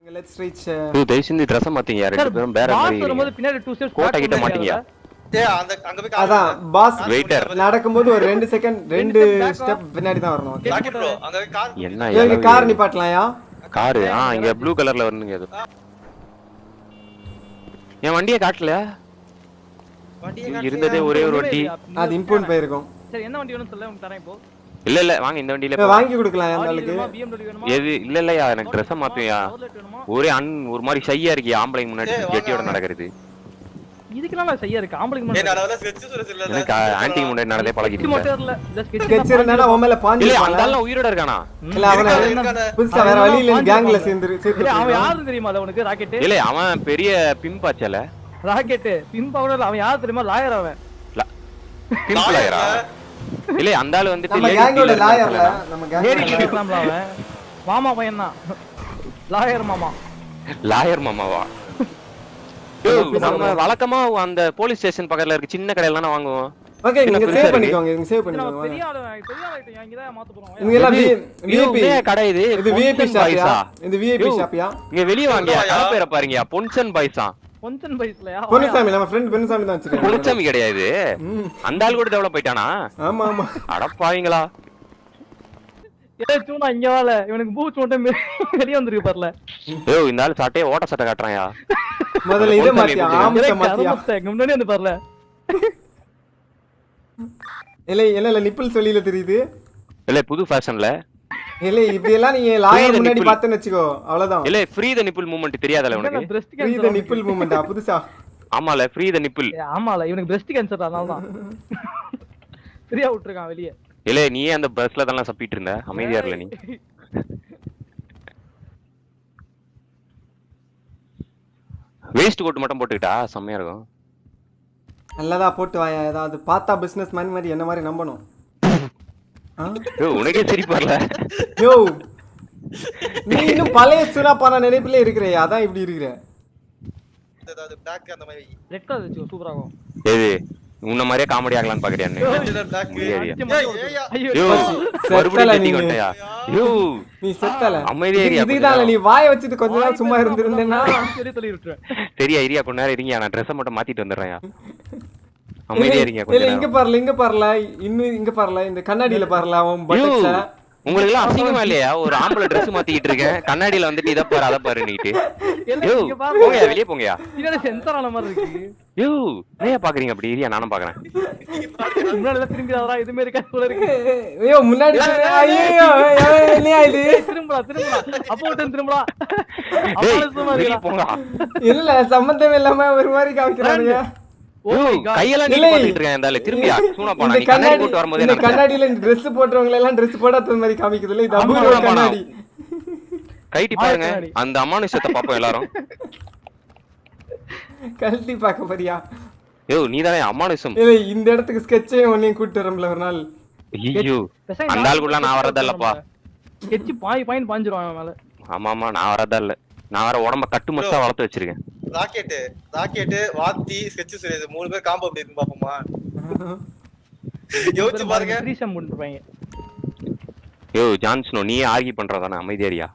Let's reach டேய் தயவு செஞ்சு ட்ரெஸ் மாத்தீங்க ரெண்டு பேரும் வேற மாதிரி வரும்போது இருக்கீங்க. பின்னாடி டூ ஸ்டெப்ஸ் கோட்டை கிட்ட மாட்டீங்க டேய் அந்த அங்க போய் அதான் பாஸ் Waiter. நடக்கும்போது ஒரு ரெண்டு செகண்ட் ரெண்டு step back ஸ்டெப் பின்னாடி தான் வரணும் okay? ராக்கெட் ப்ரோ அங்க போய் கார் என்ன இங்க கார் நிப்பாட்டலாம்யா காரு ஆ இங்க ப்ளூ கலர்ல வரணுங்க அது என் வண்டியை காட்டல வண்டியை இங்க காட்டுறியா? இருந்ததே ஒரே ஒரு வண்டி அது இம்போர்ட் போயிருக்கும் சரி என்ன வண்டி வேணும் சொல்ல உங்களுக்கு தரேன் இப்போ இல்ல இல்ல வாங்க இந்த வண்டியில இப்ப போ. வாங்கி கொடுக்கலாம் அந்த ஆடி ஆளுக்கு வேணுமா BMW வேணுமா எது இல்ல இல்லையா எனக்கு ட்ரெஸ் மாத்துவியா Chevrolet வேணுமா ஒரே அன் ஒரு மாதிரி ஷையா இருக்கியா ஆம்பளைங்க முன்னாடி ஏய், வாங்க, ஜெட்டியோட வாங்க. நடக்கிறது இதுக்கெல்லாம் நான் செய்ய இருக்கு ஆம்பளைக்கு டேய் மட்டும் நான் அதெல்லாம் sketch சொல்ல சொல்லல. எனக்கு ஆன்டி முன்னாடி நடந்தே sketch பழகிட்டு மட்டும் இல்ல இந்த sketch ஸ்கெட்ச் தான் இருந்தா உன் மேல பாஞ்சு இல்ல அந்த ஆளு உயிரோட இருக்கானா இல்ல அவன இருக்கானே, இருக்கானே. புதுசா வேற அவன் வழியில பாஞ்சு கேங்ல இருப்பான். சேர்ந்து இல்ல, அவன் சேர்ந்து யாரு தெரியுமா அது உனக்கு ராக்கெட் இல்ல அவன் பெரிய பிம்பாச்சல ராக்கெட் பின்பா கூட இல்ல அவன் யாரு தெரியுமா லாயர் அவன் பிம்ப்ளாயரா இல்ல அந்த ஆளு வந்துட்டு நம்ம ladies கேங்கோட dealer னு லாயர்ல சொல்லலாம். நம்ம லேடி கேங் பேசலாம்ல அவன் மாமா பையன் தான் லாயர் மாமா லாயர் மாமாவா ஏய், நம்ம வழக்கமா அந்த போலீஸ் ஸ்டேஷன் பக்கத்துல இருக்க சின்ன கடையில தானே வாங்குவோம் ஓகே என்ன நீங்க பெருசா சேவ் இருக்கு? பண்ணிக்கோங்க நீங்க சேவ் இது நம்ம பண்ணிக்கோங்க பெரிய ஆளு பெரிய ஆளு இங்க தான் மாத்த போறோம் இங்க எல்லாம் இது- விஐபி இது உண்மையா கடை இது இது விஐபி பொன்சன் ஷாப்பியா பாய்ஸா? இது விஐபி யோ. ஷாப்பியா இங்க வெளிய வாங்க சொல்லுவாயா? கடை பேரை பாருங்க பொன்சன் பாய்ஸா கொஞ்சம் பைஸ்லயா பொன்னுசாமி நம்ம ஃப்ரெண்ட் பொன்னுசாமி தான் வச்சிருக்காங்க பொன்சாமி கிடையாது ம். அந்த ஆள் கூட டெவலப் ஆயிட்டானா ஆமா ஆமா அடப்பாவீங்களா ஏ சூனா இங்க வால இவனுக்கு பூச் மட்டும் வெளிய வந்திருக்கு பாருல ஐயோ இந்த ஆள் சட்டையை ஓட்ட சட்டை காட்டுறாயா முதல்ல இதை பொன்னுசாமி மாத்தியா எப்படி ஆம்ச மாத்தியா கருமத்தை இங்க முன்னாடி வந்து பாருல இல்ல இல்ல இல்ல நிப்பிள் சொல்லியில தெரியுது இல்ல புது ஃபேஷன்ல இல்ல இப்படி எல்லாம் நீங்க லாயர் புரியுது, முன்னாடி nipple. பார்த்தேன்னு வச்சுக்கோ அவ்வளவுதான் இல்ல ஃப்ரீ த நிப்பிள் மூமெண்ட் தெரியாதல உனக்கு பிரஸ்ட் ஃப்ரீ த நிப்பிள் மூமெண்டா புதுசா ஆமால ஃப்ரீ த நிப்பிள் ஆமால இவனுக்கு பிரஸ்ட் கேன்சர் அதனால தான் ஃப்ரீயா விட்டுருக்கான் வெளிய இல்ல நீயே அந்த பஸ்ல தான் சப்பிட்டு இருந்த அமைதியா இருல நீ வேஸ்ட் கோட் மட்டும் போட்டுக்கிட்டா செம்மையா இருக்கும் நல்லதா போட்டு வாயா ஏதாவது பார்த்தா பிசினஸ் மேன் மாதிரி என்ன மாதிரி நம்பணும் ஆ? ஐயோ, உனக்கே சிரிப்பு வரல யோ நீ இன்னும் பழைய சுனாப்பான நினைப்புல இருக்கிறே அதான் இப்படி இருக்கிற ஏதாவது black அந்த மாதிரி ரெட் கலர் வச்சுக்கோ சூப்பரா இருக்கும் எது உன்ன மாதிரியே காமெடி ஆகலாம்னு பாக்குறியான்னு Regular black. ஏரியா. அடிச்சு ஏய், மட்டும் ஏய்யா. ஐயோ ஐயோ செத்தல மறுபடியும் நீ. டெட்டிங் வந்துட்டயா ஐயோ நீ செத்தல அமைதியா இது- ஏரியா இதுதான் நீ வாயை வச்சுட்டு கொஞ்ச நேரம் சும்மா இருந்திருந்தேன்னா சரி சொல்லி விட்டுருவேன் சரியா ஏரியா கொஞ்ச நேரம் இருங்க நான் ட்ரெஸ்ஸை மட்டும் மாத்திட்டு வந்துடுறேன் அமைதியா இருங்க இல்ல கொஞ்ச இங்க நேரம் பாருல இங்க பாருல இன்னும் இங்க பாருல இந்த கண்ணாடியில பாருல அவன் ஐயோ, பட்டக்ஸ உங்களுக்கு எல்லாம் அசிங்கமா இல்லையா ஒரு ஆம்பளை Dress மாத்திக்கிட்டு இருக்கேன் கண்ணாடியில வந்துட்டு இதை பாரு அதை பாரு நீட்டு யோ இங்க பாரு. போங்கயா வெளியே போங்கயா பின்னாடி சென்சார் ஆன மாதிரி இருக்கு யோ ஏன் பாக்குறீங்க அப்படி ஏரியா நானும் பாக்குறேன் முன்னாடி எல்லாம் திரும்பி அதா இதுமே இருக்கா போல இருக்கு ஐயோ முன்னாடி ஐயோ இல்லையா இது திரும்பலா திரும்பலா அப்போ விட்டு திரும்பலா டேய், அப்போ வெளியே போங்க இல்ல சம்பந்தம் இல்லாம ஒரு மாதிரி காமிக்கிறானுங்க ஓ யோ, மை காட் கையெல்லாம் நீட்டி இல்லை. பார்த்துக்கிட்டு இருக்கேன் இந்த ஆளு. திரும்பியா சூனா போனா இந்த நீ கண்ணாடி கண்ணாடி போட்டு வரும்போதே இந்த நினைச்சேன். கண்ணாடியில Dress போட்டவங்க எல்லாம் Dress போடாத மாதிரி காமிக்குது இல்ல இது ஆமா, அபூர்வ ஆமா, கண்ணாடி கைட்டி ஆ, பாருங்க கண்ணாடி. அந்த அமானுஷத்தை பாப்போம் எல்லாரும் கழட்டி பார்க்க போறியா யோ நீ தானே அமானுஷம் இல்ல இந்த இடத்துக்கு ஸ்கெட்சே ஒன்னையும் கூட்டு வரம்ல ஒரு நாள் ஐயோ பேசாம அந்த ஆளுக்குள்ள நான் வரதா இல்லப்பா sketch பாய் பாயிண்ட் பாஞ்சிரும் அவன் மேல ஆமா ஆமா நான் வரதா இல்ல நான் வர உடம்ப கட்டு மஸ்தா வளர்த்து வச்சிருக்கேன் ராக்கெட்டு ராக்கெட்டு வாத்தி ஸ்கெட்ச் சொல்லியது மூணு பேர் காம்போ அப்படி இருக்கு பாப்போமா யோசிச்சு பாருங்க த்ரீசம் பண்ணிருப்பாங்க யோ ஜான்ஸ்னோ நீயே ஆர்கி பண்றதானே அமைதியாரியா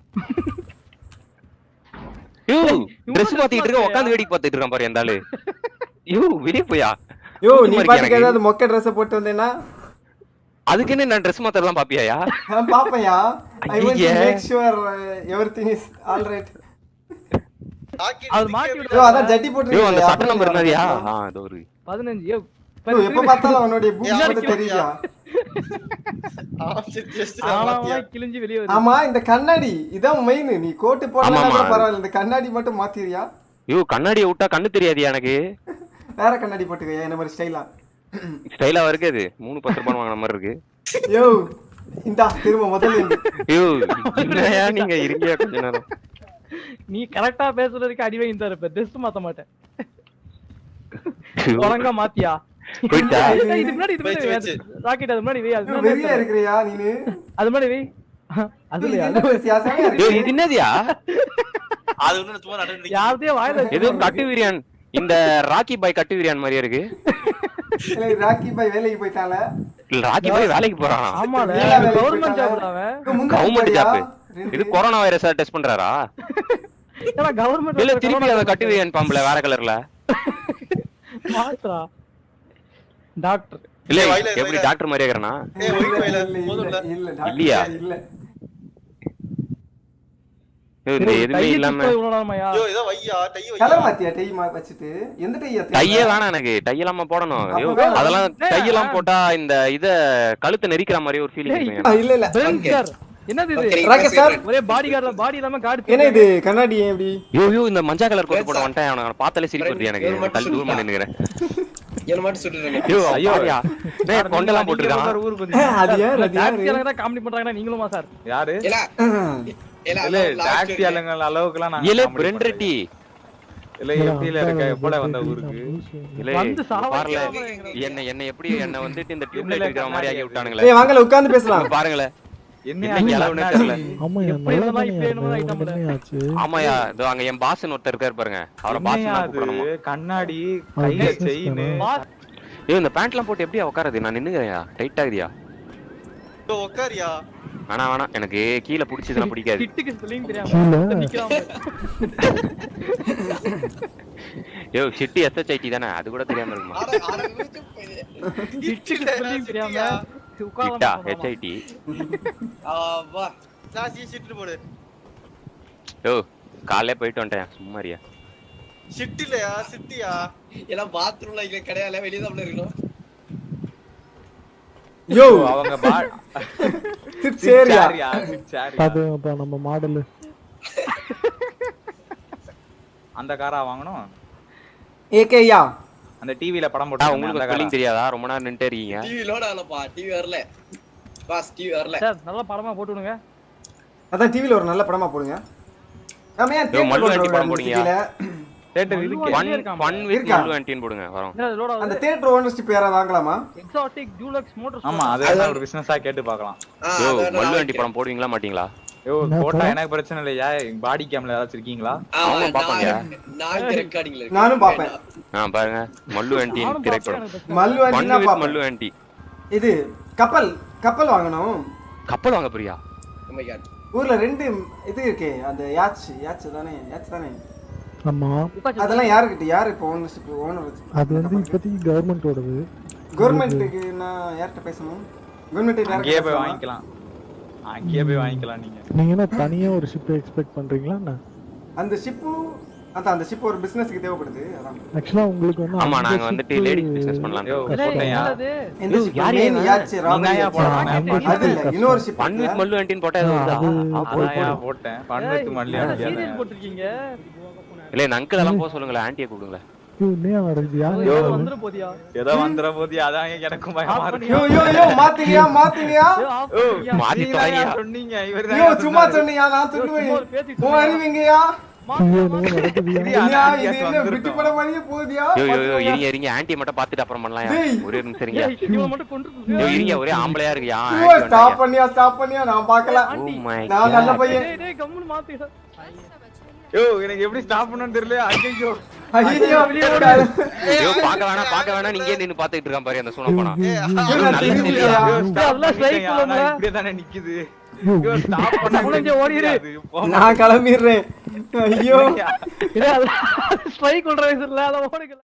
யோ இவன் ட்ரெஸ் dress மாத்திட்டு இருக்க மாத்தியா? உட்காந்து வேடிக்கை பார்த்துட்டு இருக்கான் பாரு அந்த ஆளு யோ வெளிய போயா யோ கூச்சமா நீ இருக்கு பாட்டுக்கு எனக்கு. ஏதாவது மொக்க Dress போட்டு வந்தேன்னா அதுக்கு என்ன நான் ட்ரெஸ் மாத்தறலாம் பாப்பியாயா நான் பாப்பையா ஐ வாண்ட் டு ஐயே. Make sure everything is all right rocket அது மாட்டி நிக்கவே விடு. யோ அதான் ஜட்டி போட்டு யோ அந்த சட்ட நம்பர் என்னதியா ஆ அது ஒரு பதினஞ்சு ஏ, யோ எப்ப பார்த்தாலும் அவனுடைய பூ ஏய், மட்டும் தெரியுதா ஆமா, சரி, just ஆனாவா மாத்தியா. கிழிஞ்சு வெளியே வருது ஆமா இந்த கண்ணாடி இதான் மெயின் நீ கோட்டு போடலாம் ஆமாமா. பரவாயில்ல இந்த கண்ணாடி மட்டும் மாத்திரியா யோ கண்ணாடியை விட்டா கண்ணு தெரியாதியா எனக்கு வேற கண்ணாடி போட்டுக்கயா இந்த மாதிரி ஸ்டைலா ஸ்டைலா இருக்கு அது மூணு பத்து ரூபாய் வாங்கின மாதிரி இருக்கு யோ இந்தா திரும்ப முதல்ல இருந்து. யோ என்னயா நீங்க இருக்கியா கொஞ்ச நேரம் நீ கரெக்டா பேசுறதுக்கு அடி வாங்கி தர இப்ப ட்ரெஸ் மாத்த மாட்டேன் யோ, ஒழுங்கா மாத்தியா போயிட்டா? ஏய், இது முன்னாடி இது வச்சு, முன்னாடி ராக்கெட் அது முன்னாடி வை அது யோ, முன்னாடி வெறியா இருக்கிறியா நீனு அது முன்னாடி வை அது இது இல்லையா என்ன வித்தியாசமே யோ இருக்கு இது என்னதியா அது ஒண்ணு சும்மா நடந்து யார்தே வாயில ஏதோ கட்டு வீரியான் இந்த ராக்கி பாய் கட்டு வீரியான் மாதிரியே இருக்கு இல்ல, ராக்கி பாய் வேலைக்கு போயிட்டால இல்ல, ராக்கி பாய் வேலைக்கு போறான் ஆமால வேலை வேலைக்கு கவர்மெண்ட் போயிட்டால. ஜாப்ல அவன் யோ, முந்தானை கவர்மெண்ட் பாரியா? ஜாப் ரெண்டு. இது கொரோனா வைரஸா டெஸ்ட் பண்றாரா ஏன்னா கவர்மெண்ட் இல்ல திருப்பி அதை கட்டுவியன் பாம்புல வேற கலர்ல மாத்ரா டாக்டர் இல்ல ஏய், வயல்ல எப்படி இருக்க- டாக்டர் மாதிரி இருக்கிறனா ஏய் ஒயிட் இல்ல, வயல இல்ல, போதும்ல இல்ல, இல்ல, டாக்டர் இல்லையா? இல்ல இந்த எதுவுமே இல்லாம ஐயோ ஏதோ வையா டை கலர் வையா மாத்தியா டை மா வச்சுட்டு எந்த டையா டையே வேணாம் எனக்கு டை இல்லாம போடணும் ஐயோ, அப்ப வேணாம். அதெல்லாம் ஏய், டை எல்லாம் போட்டா இந்த இத கழுத்தை நெரிக்கிற மாதிரி ஒரு ஃபீலிங் ஏய், இருக்குங்க ஆ, இல்ல இல்ல சார் என்னது இது ராகேஷ் சார் ஒரே பாடி கார்டு பாடி இல்லாம கார்டு என்ன இது கண்ணாடி ஏன் இப்படி ஐயோ ஐயோ இந்த மஞ்சா கலர் கோட் போட வந்துட்டேன் அவனை பார்த்தாலே சிரிப்பு வருது எனக்கு தள்ளி தூரமா நின்னுக்கிறேன் என்ன மட்டும் சுட்டுறேன் ஐயோ ஐயோ டேய் கொண்டெல்லாம் போட்டுருக்கான் ஊருக்கு வந்து அது யார் அது யாரு டாக்ஸி காமெடி பண்றாங்கன்னா நீங்களுமா சார் யாரு இல்ல இல்ல இல்ல அதான் டாக்ஸி last ஆளுங்க அளவுக்குலாம் நான் இல்ல comedy பிரெண்ட் பண்றேன். ரெட்டி இல்ல எப்படில இருக்க எப்பட வந்த ஊருக்கு இல்ல வந்து பாருல சாவடிக்காம என்ன என்ன எப்படி என்ன வந்துட்டு இந்த டியூப் என்னல லைட் இருக்கிற மாதிரி ஆக்கி கண்ணாடி விட்டானுங்களே ஏய் வாங்கல உட்கார்ந்து பேசலாம் பாருங்களேன் என்ன என்ன இளவுன்னு தெரியல ஆமாய்யா, எப்படி நல்லா இருந்தாலும் தானே இப்படி என்னமோ இருந்தேன். item உனக்கு என்ன ஆச்சு? ஆமாயா இதோ அங்க என் பாஸ்னு ஒருத்தர் இருக்காரு பாருங்க அவரை பாஸ் என்னையா தான் அது கூப்பிடணுமா கண்ணாடி அது கையில business செயின் தானே. ஏய் இந்த பேண்ட்லாம் போட்டு எப்படியா உட்காருது நான் நின்னுக்கிறேன்யா டைட் ஆகுதியா இதோ உட்காரியா வேணாம் வேணாம் எனக்கு கீழே பிடிச்சதுலாம் பிடிக்காது கிட்டுக்கு ஸ்பெல்லிங் கீழே? தெரியாம நிக்கிறான் யோ ஷிட்டி எஸ்ஹெச்ஐடி தானே அது கூட தெரியாம இருக்குமா ஆற- ஆற நிமிஷம் போயிடுது. கிட்டுக்கு ஸ்பெல்லிங் தெரியாம கிட்டா உட்கார்ந்து ஹெச்ஐடி ஆவா. நான் சி ஷிட் போடு யோ காலையில போயிட்டு வந்துட்டேன் சும்மாரியா ஷிட் இல்லையா சிட்டியா எல்லாம் bathroomல இங்க கிடையாது வெளியே தான் இருக்கணும் யோ அவங்க பா சரியா சரியா சரியா பாத்து, அப்ப நம்ம மாடலு அந்த காரா வாங்கணும் ஏகேயா அந்த டிவில படம் ஆ, போட்டு உங்களுக்கு அந்த காரா ஸ்பெல்லிங் தெரியாதா ரொம்ப நேரம் நின்னுட்டே இருக்கீங்க டிவி லோட் ஆகலப்பா டிவி வரல பாஸ் டிவி வரல சார் நல்ல படமா போட்டு விடுங்க அதான் டிவில ஒரு நல்ல படமா போடுங்க ஆமா ஏன் யோ, theatre மல்லு கொண்டு ஆண்டி படம் வராங்க போடுங்கயா. சிட்டில? தேட்டர் இருக்கு ஒன் இருக்காமா? ஒன் வித் இருக்கா? மல்லு ஆண்டின்னு போடுங்க வரோம் என்ன லோட் அந்த ஆகுது தியேட்டர் ஓனர்ஷிப் யாராவது வாங்கலாமா எக்ஸாட்டிக் ஜூலக்ஸ் மோட்டர் ஆமா அது வேணா ஒரு பிசினஸா கேட்டு பார்க்கலாம் ஆ, யோ அதை நான் மல்லு ஆண்டி வாங்கிக்கிறேன். படம் போடுவீங்களா மாட்டீங்களா யோ என்ன போட்டா படம்? எனக்கு பிரச்சனை இல்லையா பாடி கேம்ல ஏதாச்சும் இருக்கீங்களா ஆ, அவங்க நான் பாப்பாங்க. நான் இங்க ரெக்கார்டிங்ல இருக்கேன் நானும் பாப்பேன். ஆ பாருங்க மல்லு ஆண்டின் நானும் திரைப்படம் பார்ப்பேன், மல்லு ஒன் ஆண்டினா வித் பாப்பேன் மல்லு ஆண்டி இது கப்பல் கப்பல் வாங்கணும் கப்பல் வாங்க பிரியா Oh my God. ஊர்ல ரெண்டு இது இருக்கே அந்த யாச் யாச் தானே யாச் தானே ஆமா உட்காச்சு அதெல்லாம் யாருக்கிட்ட யாரு இப்போ ஓனர்ஷிப் ஓனர் அது வந்து இப்போதைக்கு கவர்மெண்டோடது கவர்மெண்ட்டுக்கு நான் யார்கிட்ட பேசணும் கவர்மெண்ட் அங்கேயே போய் வாங்கிக்கலாம் அங்கேயே போய் வாங்கிக்கலாம் நீங்க நீங்க என்ன தனியா ஒரு ஷிப் எக்ஸ்பெக்ட் பண்றீங்களா என்ன அந்த ஷிப்பு அதான் அந்த ஷிப் ஒரு பிசினஸ்க்கு தேவைப்படுது அதான் ஆக்சுவலா உங்களுக்கு வந்து ஆமா அந்த நாங்க வந்துட்டு ship- லேடிஸ் பிசினஸ் பண்ணலாம் யோ இல்ல, போட்டேயா என்னது? எந்த ஐயோ, ஷிப் யார் மெயின் யாரு? யாச் நீங்க ராபரி ஏன் போடலாம்? நம்ம அது இல்ல ship இன்னொரு ஷிப் ஒன் வித் மல்லு ஆண்டின்னு போட்டா எதுவும் வருதா? அது- ஆ, போடு, அதான் போடு. போட்டேன் ஏய், பண்ணுக்கு மல்லி என்ன ஆண்டியா serial போட்டிருக்கீங்க இல்ல இந்த அங்கிள் எல்லாம் போக சொல்லுங்களேன் ஆண்டியை கூப்பிடுங்களேன் ஐயோ, என்னையா நடக்குது யார் யோ, யாரு? வந்துட போதியா ஏதோ வந்துற போது அதான் எனக்கும் பயமா இருக்கு யோ யோ யோ மாத்துங்கயா மாத்துங்கயா ஏய், off ஓ, பண்ணியா? மாத்தி நீங்க தான் தொலைங்கயா. சொன்னீங்க இவர் யோ தான் சும்மா சொன்னியா நான் யோ, சும்மா சொல்லுவேன் ஒரு பேச்சுக்கு உன் சொன்னியா? அறிவிங்கயா ஐயோ, என்னமோ நடக்குதுயா? இது இல்லையா அதான் இது கேஸ் என்ன வந்திருக்கும். விட்டு படம் மாதிரியே போகுதியா யோ யோ யோ பாத்துக்கோங்க. இருங்க இருங்க ஆண்டியை மட்டும் பாத்துட்டு அப்புறம் பண்ணலாம் டேய். ஒரே நிமிஷம் இருங்க ஏய், இவனை மட்டும் கொன்று யோ இருங்க ஒரே ஆம்பளையா இருக்குயா ஐயோ, ஸ்டாப் பண்ணியா ஸ்டாப் பண்ணியா நான் பார்க்கல ஓ மை நான் நல்ல காட் பையன் டேய், டேய், கம்முனு மாத்துடா. யோ எனக்கு எப்படி ஸ்டாப் பண்ணணும்னு தெரியல ஐயோ ஐயோ யோ பாக்க வேணாம் பாக்க வேணாம் நீங்க நின்னு பாத்துட்டு இருக்கான் பாரு அந்த சூன போனா ஏய், நான் தெரியலையா? அதெல்லாம் strike பண்ணுங்க. இப்படியே தானே நிக்குது யோ ஸ்டாப் பண்ண முடிஞ்ச ஓடிரு. நான் கிளம்பிடுறேன் ஐயோ இதே அதெல்லாம் strike பண்ற வயசு இல்ல, அதை ஓடுங்க.